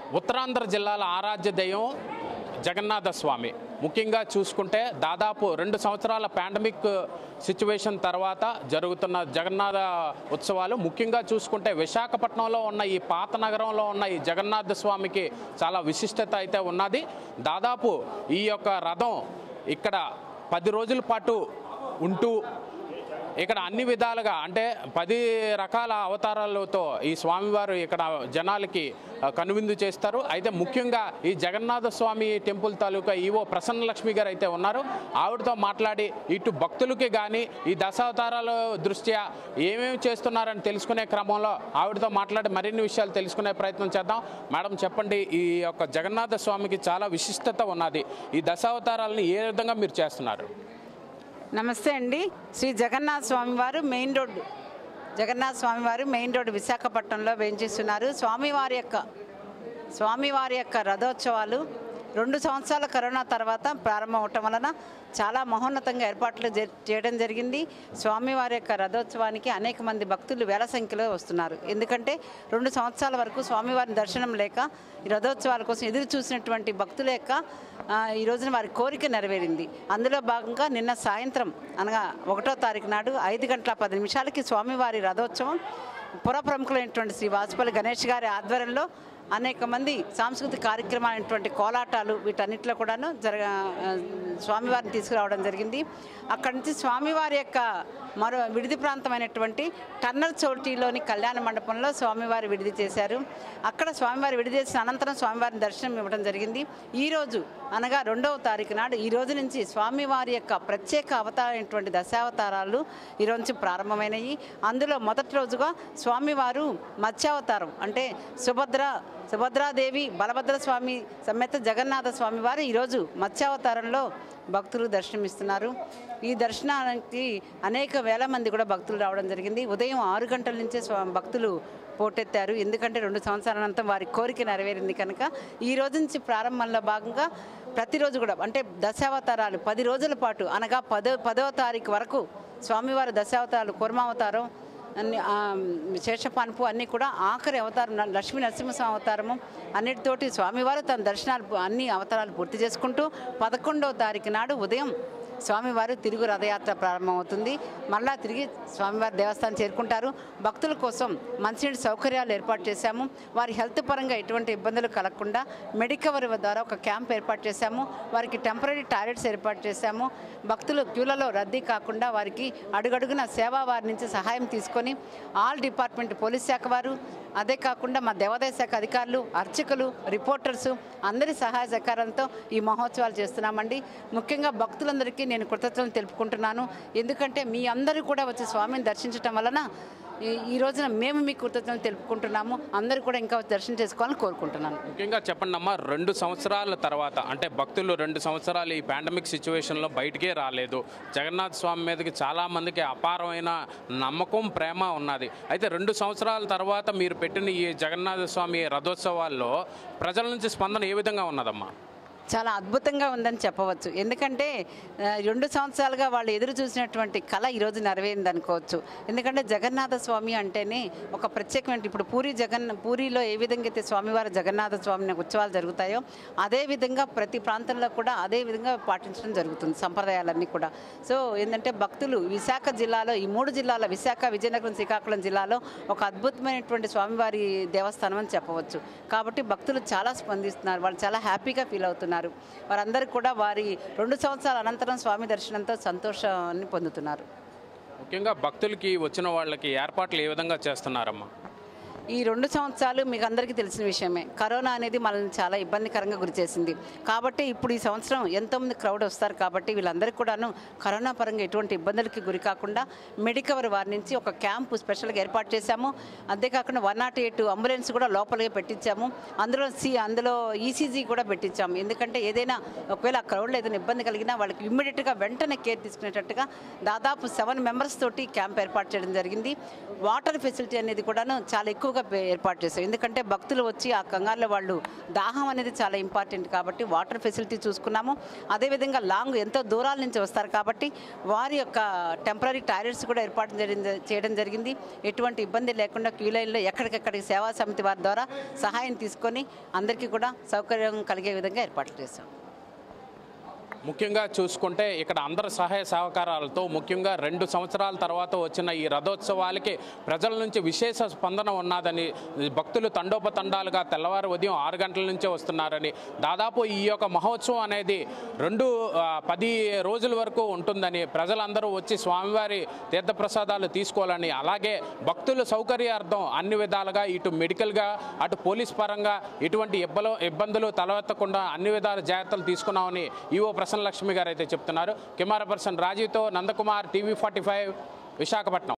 ఉత్తరాంధ్ర జిల్లాల ఆరాధ్య దైవం జగన్నాథ స్వామి ముఖ్యంగా చూసుకుంటే దాదాపు రెండు సంవత్సరాల పాండమిక్ సిచ్యువేషన్ తర్వాత జరుగుతున్న జగన్నాథ ఉత్సవాలు ముఖ్యంగా చూసుకుంటే విశాఖపట్నంలో ఉన్న ఈ పాత నగరంలో ఉన్న ఈ జగన్నాథ స్వామికి చాలా విశిష్టత అయితే ఉన్నది దాదాపు ఈ యొక్క రథం ఇక్కడ పది రోజుల పాటు ఉంటూ ఇక్కడ అన్ని విధాలుగా అంటే పది రకాల అవతారాలతో ఈ స్వామివారు ఇక్కడ జనాలకి ఆ, కనువిందు చేస్తారు అయితే ముఖ్యంగా ఈ జగన్నాథ స్వామి టెంపుల్ తాలూకా ఈవో ప్రసన్న లక్ష్మి గారు అయితే ఉన్నారు ఆవిడతో మాట్లాడి ఇటు భక్తులకి కానీ ఈ దశావతారాల దృష్ట్యా ఏమేమి చేస్తున్నారని తెలుసుకునే క్రమంలో ఆవిడతో మాట్లాడి మరిన్ని విషయాలు తెలుసుకునే ప్రయత్నం చేద్దాం మేడం చెప్పండి ఈ యొక్క జగన్నాథ స్వామికి చాలా విశిష్టత ఉన్నది ఈ దశావతారాలను ఏ విధంగా మీరు చేస్తున్నారు నమస్తే అండి శ్రీ జగన్నాథ స్వామివారు మెయిన్ రోడ్డు జగన్నాథ స్వామివారు మెయిన్ రోడ్డు విశాఖపట్నంలో వేయించేస్తున్నారు స్వామివారి యొక్క స్వామివారి యొక్క రథోత్సవాలు రెండు సంవత్సరాల కరోనా తర్వాత ప్రారంభం అవటం వలన చాలా మహోన్నతంగా ఏర్పాట్లు జరి- చేయడం జరిగింది స్వామివారి యొక్క రథోత్సవానికి అనేక మంది భక్తులు వేల సంఖ్యలో వస్తున్నారు ఎందుకంటే రెండు సంవత్సరాల వరకు స్వామివారిని దర్శనం లేక ఈ రథోత్సవాల కోసం ఎదురు చూసినటువంటి భక్తుల యొక్క ఆ, ఈ రోజున వారి కోరిక నెరవేరింది అందులో భాగంగా నిన్న సాయంత్రం అనగా ఒకటో తారీఖు నాడు ఐదు గంటల పది నిమిషాలకి స్వామివారి రథోత్సవం పుర ప్రముఖులైనటువంటి శ్రీ వాసుపల్లి గణేష్ గారి ఆధ్వర్యంలో అనేక మంది సాంస్కృతిక కార్యక్రమాలైనటువంటి కోలాటాలు వీటన్నిటిలో కూడాను జరగ ఆ, స్వామివారిని తీసుకురావడం జరిగింది అక్కడి నుంచి స్వామివారి యొక్క మరో విడిది ప్రాంతమైనటువంటి టన్నల్ చౌటిలోని కళ్యాణ మండపంలో స్వామివారి విడిది చేశారు అక్కడ స్వామివారి విడిది చేసిన అనంతరం స్వామివారిని దర్శనం ఇవ్వడం జరిగింది ఈరోజు అనగా రెండవ తారీఖు నాడు ఈ రోజు నుంచి స్వామివారి యొక్క ప్రత్యేక అవతారమైనటువంటి దశావతారాలు ఈ రోజు నుంచి ప్రారంభమైనవి అందులో మొదటి రోజుగా స్వామివారు మత్స్యావతారం అంటే సుభద్ర సుభద్రాదేవి బలభద్ర స్వామి సమేత జగన్నాథ స్వామి వారు ఈరోజు మత్స్యావతారంలో భక్తులు దర్శనమిస్తున్నారు ఈ దర్శనానికి అనేక వేల మంది కూడా భక్తులు రావడం జరిగింది ఉదయం ఆరు గంటల నుంచే స్వా భక్తులు పోటెత్తారు ఎందుకంటే రెండు సంవత్సరాలంతా వారి కోరిక నెరవేరింది కనుక ఈ రోజు నుంచి ప్రారంభంలో భాగంగా ప్రతిరోజు కూడా అంటే దశావతారాలు పది రోజుల పాటు అనగా పదో పదవ తారీఖు వరకు స్వామివారి దశావతారాలు కుర్మావతారం అన్ని ఆ, శేషపాన్పు అన్నీ కూడా ఆఖరి అవతారం న- లక్ష్మీ నరసింహస్వామి అవతారము అన్నిటితోటి స్వామివారు తన దర్శనాలు పు- అన్ని అవతారాలు పూర్తి చేసుకుంటూ పదకొండవ తారీఖు నాడు ఉదయం స్వామివారు తిరుగు రథయాత్ర ప్రారంభమవుతుంది మళ్ళా తిరిగి స్వామివారి దేవస్థానం చేరుకుంటారు భక్తుల కోసం మంచినీటి సౌకర్యాలు ఏర్పాటు చేశాము వారి హెల్త్ పరంగా ఎటువంటి ఇబ్బందులు కలగకుండా మెడికవర్ ద్వారా ఒక క్యాంప్ ఏర్పాటు చేశాము వారికి టెంపరీ టాయిలెట్స్ ఏర్పాటు చేశాము భక్తులు క్యూలలో రద్దీ కాకుండా వారికి అడుగడుగున సేవా వారి నుంచి సహాయం తీసుకొని ఆల్ డిపార్ట్మెంట్ పోలీస్ శాఖ వారు అదే కాకుండా మా దేవాదాయ శాఖ అధికారులు అర్చకులు రిపోర్టర్స్ అందరి సహాయ సహకారంతో ఈ మహోత్సవాలు చేస్తున్నామండి ముఖ్యంగా భక్తులందరికీ నేను కృతజ్ఞతలు తెలుపుకుంటున్నాను ఎందుకంటే మీ అందరూ కూడా వచ్చి స్వామిని దర్శించటం వలన ఈ- ఈ రోజున మేము మీ కృతజ్ఞతలు తెలుపుకుంటున్నాము అందరూ కూడా ఇంకా వచ్చి దర్శనం చేసుకోవాలని కోరుకుంటున్నాను ముఖ్యంగా చెప్పండి అమ్మా రెండు సంవత్సరాల తర్వాత అంటే భక్తులు రెండు సంవత్సరాలు ఈ పాండమిక్ సిచ్యువేషన్లో బయటికే రాలేదు జగన్నాథ స్వామి మీదకి చాలామందికి అపారమైన నమ్మకం ప్రేమ ఉన్నది అయితే రెండు సంవత్సరాల తర్వాత మీరు పెట్టిన ఈ జగన్నాథ స్వామి రథోత్సవాల్లో ప్రజల నుంచి స్పందన ఏ విధంగా ఉన్నదమ్మా చాలా అద్భుతంగా ఉందని చెప్పవచ్చు ఎందుకంటే ఆ, రెండు సంవత్సరాలుగా వాళ్ళు ఎదురు చూసినటువంటి కళ ఈరోజు నెరవేరింది అనుకోవచ్చు ఎందుకంటే జగన్నాథ స్వామి అంటేనే ఒక ప్రత్యేకమైన ఇప్పుడు పూరి జగన్ పూరిలో ఏ విధంగా అయితే స్వామివారి జగన్నాథ స్వామి ఉత్సవాలు జరుగుతాయో అదే విధంగా ప్రతి ప్రాంతంలో కూడా అదే విధంగా పాటించడం జరుగుతుంది సంప్రదాయాలన్నీ కూడా సో ఏంటంటే భక్తులు విశాఖ జిల్లాలో ఈ మూడు జిల్లాల విశాఖ విజయనగరం శ్రీకాకుళం జిల్లాలో ఒక అద్భుతమైనటువంటి స్వామివారి దేవస్థానం అని చెప్పవచ్చు కాబట్టి భక్తులు చాలా స్పందిస్తున్నారు వాళ్ళు చాలా హ్యాపీగా ఫీల్ అవుతున్నారు వారందరూ కూడా వారి రెండు సంవత్సరాల అనంతరం స్వామి దర్శనంతో సంతోషాన్ని పొందుతున్నారు ముఖ్యంగా భక్తులకి వచ్చిన వాళ్ళకి ఏర్పాట్లు ఏ విధంగా చేస్తున్నారమ్మా ఈ రెండు సంవత్సరాలు మీకు అందరికీ తెలిసిన విషయమే కరోనా అనేది మనల్ని చాలా ఇబ్బందికరంగా గురిచేసింది కాబట్టి ఇప్పుడు ఈ సంవత్సరం ఎంతోమంది క్రౌడ్ వస్తారు కాబట్టి వీళ్ళందరికీ కూడాను కరోనా పరంగా ఎటువంటి ఇబ్బందులకి గురి కాకుండా మెడికవర్ వారి నుంచి ఒక క్యాంపు స్పెషల్గా ఏర్పాటు చేశాము అంతేకాకుండా వన్ నాట్ ఎయిట్ అంబులెన్స్ కూడా లోపలిగా పెట్టించాము అందులో సి అందులో ఈసీజీ కూడా పెట్టించాము ఎందుకంటే ఏదైనా ఒకవేళ ఆ క్రౌడ్లో ఏదైనా ఇబ్బంది కలిగినా వాళ్ళకి ఇమ్మీడియట్గా వెంటనే కేర్ తీసుకునేటట్టుగా దాదాపు సెవెన్ మెంబర్స్ తోటి క్యాంప్ ఏర్పాటు చేయడం జరిగింది వాటర్ ఫెసిలిటీ అనేది కూడాను చాలా ఎక్కువగా ఎక్కువగా పే- ఏర్పాటు చేశాం ఎందుకంటే భక్తులు వచ్చి ఆ కంగారులో వాళ్ళు దాహం అనేది చాలా ఇంపార్టెంట్ కాబట్టి వాటర్ ఫెసిలిటీ చూసుకున్నాము అదేవిధంగా లాంగ్ ఎంతో దూరాల నుంచి వస్తారు కాబట్టి వారి యొక్క టెంపరీ టాయిలెట్స్ కూడా ఏర్పాటు చేయడం జ- చేయడం జరిగింది ఎటువంటి ఇబ్బంది లేకుండా క్యూ లైన్లో ఎక్కడికెక్కడికి సేవా సమితి వారి ద్వారా సహాయం తీసుకొని అందరికీ కూడా సౌకర్యం కలిగే విధంగా ఏర్పాట్లు చేశాం ముఖ్యంగా చూసుకుంటే ఇక్కడ అందరి సహాయ సహకారాలతో ముఖ్యంగా రెండు సంవత్సరాల తర్వాత వచ్చిన ఈ రథోత్సవాలకి ప్రజల నుంచి విశేష స్పందన ఉన్నదని భక్తులు తండోపతండాలుగా తెల్లవారు ఉదయం ఆరు గంటల నుంచే వస్తున్నారని దాదాపు ఈ యొక్క మహోత్సవం అనేది రెండు ఆ, పది రోజుల వరకు ఉంటుందని ప్రజలందరూ వచ్చి స్వామివారి తీర్థప్రసాదాలు తీసుకోవాలని అలాగే భక్తుల సౌకర్యార్థం అన్ని విధాలుగా ఇటు మెడికల్గా అటు పోలీస్ పరంగా ఇటువంటి ఇబ్బలు ఇబ్బందులు తలెత్తకుండా అన్ని విధాల జాగ్రత్తలు తీసుకున్నామని ఈవో ప్రసన్న లక్ష్మి గారు అయితే చెప్తున్నారు కెమెరా పర్సన్ రాజీవ్తో Nandakumar TV forty five Visakhapatnam